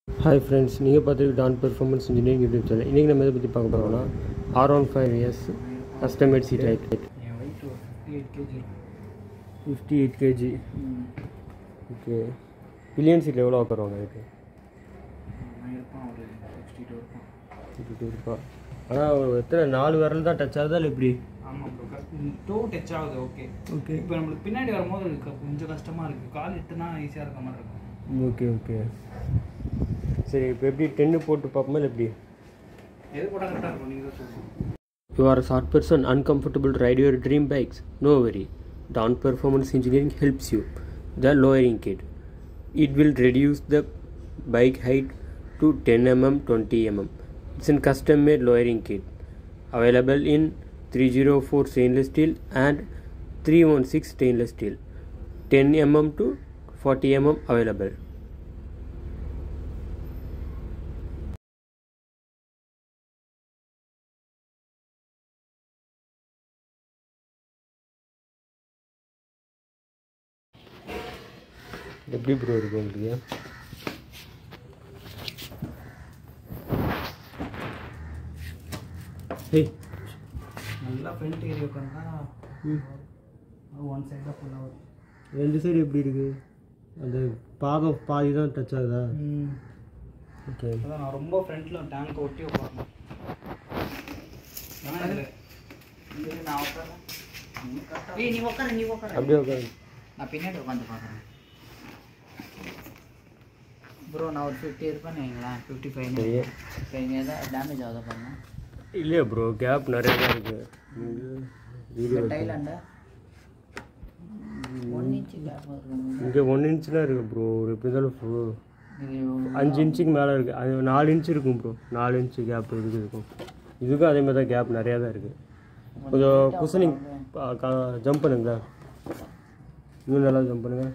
Hi friends நீங்கள் பார்த்துருக்கு டான் பெர்ஃபார்மன்ஸ் இன்ஜினியரிங் யூடியூப் சேனல் இன்றைக்கி நம்ம எதை பற்றி பார்க்க போகிறோம்னா R one five years customised seat light என் weight ஒரு ஃபிஃப்டி எயிட் கேஜி இருக்கும் fifty eight KG okay pillion சீட்டில் எவ்வளோ உட்காருவாங்க அதுக்கு நான் இருப்பான் ஒரு சிக்ஸ்டி டூ இருப்பான் ஃபிஃப்டி இருப்பா ஆனால் எத்தனை நாலு விரல் தான் டச் ஆகுதா இல்லை எப்படி ஆமாம் ப்ரோ டோ டச் ஆகுது ஓகே ஓகே இப்போ நம்மளுக்கு பின்னாடி வரும்போது க- கொஞ்சம் கஷ்டமாக இருக்குது கால் எட்டுனா ஈஸியாக இருக்க மாதிரி இருக்கும் ஓகே ஓகே சரி இப்போ எப்படி டென்னு போட்டு பார்ப்போமா இல்லை எப்படி எது போட்டால் கரெக்டாக இருக்கும் நீங்கள் தான் சொல்லணும் You are a short person, uncomfortable to ride your dream bikes. No worry. Down Performance Engineering helps you. The lowering kit. It will reduce the bike height to 10 mm 20 mm. It's a custom made lowering kit. Available in 304 stainless steel and 316 stainless steel. 10 mm to 40 mm available. எப்படி bro இருக்கு உங்களுக்கு ஏய் நல்லா front area உட்காந்தா one side தான் ஃபுல்லாக வரும் ரெண்டு சைடு எப்படி இருக்கு அந்த பாதம் பாதி தான் டச் ஆகுதா ஓகே அதான் நான் ரொம்ப ஃப்ரண்ட்டில் டேங்க் ஒட்டி உட்காரணும் நான் இதில் நான் உட்காரேன் ஏய் நீ உட்காரு நீ உட்காரு அப்படியே உட்காந்து நான் பின்னாடி உட்காந்து பார்க்குறேன் ப்ரோ நான் ஒரு ஃபிஃப்டி இருப்பேன்னு வைங்களேன் ஃபிஃப்டி ஃபைவ் சரி இப்போ இங்கே எதாவது டேமேஜ் ஆகுதா பாருங்க இல்லையா ப்ரோ கேப் நிறைய தான் இருக்கு வீடியோ டைலாண்டா ஒன் இன்ச்சு கேப் இருக்கும் இங்கே ஒன் இன்ச்லாம் இருக்கு ப்ரோ ஒரு எப்படி இருந்தாலும் full- இது அஞ்சு இன்ச்சுக்கு மேலே இருக்குது அது நாலு இன்ச் இருக்கும் ப்ரோ நாலு இன்ச்சு கேப் இதுக்கு இருக்கும் இதுக்கும் அதே மாதிரி தான் கேப் நிறையா தான் இருக்குது கொஞ்சம் குசனிங் ஜம்ப் பண்ணுங்களா இன்னும் நல்லா ஜம்ப் பண்ணுங்க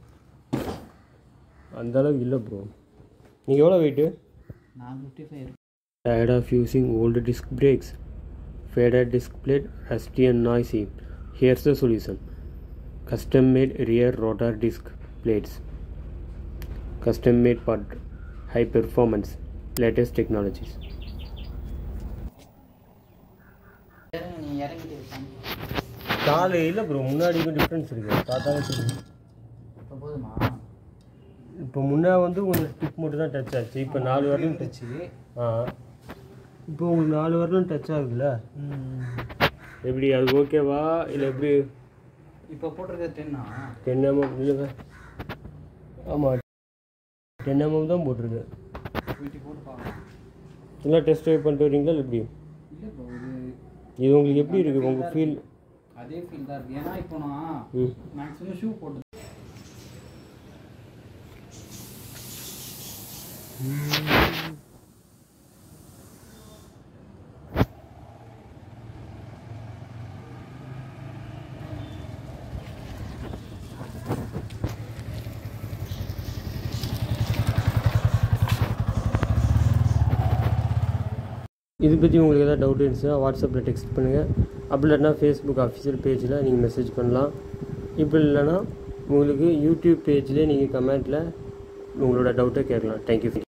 அந்த அளவுக்கு இல்லை ப்ரோ நீங்கள் எவ்வளோ வெயிட்டு நான் ஃபிஃப்டி ஃபைவ் இருக்கும் Tired of using old disc brakes? Faded disc plate, rusty and noisy? Here's the solution. Custom made rear rotor disc plates. Custom made for high performance. Latest technologies. இறங்கு நீ இறங்கிட்டு இருக்காங்க காலு இல்லை bro முன்னாடிக்கும் difference இருக்குது பார்த்தாலே தெரியும் இப்போ போதுமா இப்போ முன்னே வந்து உங்களுக்கு டிப் மட்டும் தான் டச் ஆச்சு இப்போ நாலு வரலும் டச் ஆ இப்போ உங்களுக்கு நாலு வரலும் டச் ஆகுதுல்ல எப்படி அது ஓகேவா இல்லை எப்படி இப்போ போட்டிருக்கிறது டென்னா டென் எம்எம் இல்லைங்க ஆமாம் டென் எம்எம் தான் போட்டிருக்கு வீட்டுக்கு போட்டு பார்க்கலாம் எல்லாம் டெஸ்ட் ட்ரைவ் பண்ணிட்டு வரீங்களா இல்லை எப்படி இல்லை ப்ரோ இது இது உங்களுக்கு எப்படி இருக்குது உங்கள் ஃபீல் அதே ஃபீல் தான் இருக்குது ஏன்னா இப்போ நான் ம் மேக்ஸிமம் ஷூ போட்டு இது பற்றி உங்களுக்கு ஏதாவது டவுட் இருந்துச்சுன்னா வாட்ஸ்அப்பில் டெக்ஸ்ட் பண்ணுங்கள் அப்படி இல்லைன்னா ஃபேஸ்புக் அஃபிஷியல் பேஜில் நீங்கள் மெசேஜ் பண்ணலாம் இப்படி இல்லைன்னா உங்களுக்கு யூடியூப் பேஜ்லேயே நீங்கள் கமெண்ட்டில் உங்களோட டவுட்டை கேட்கலாம் தேங்க்யூ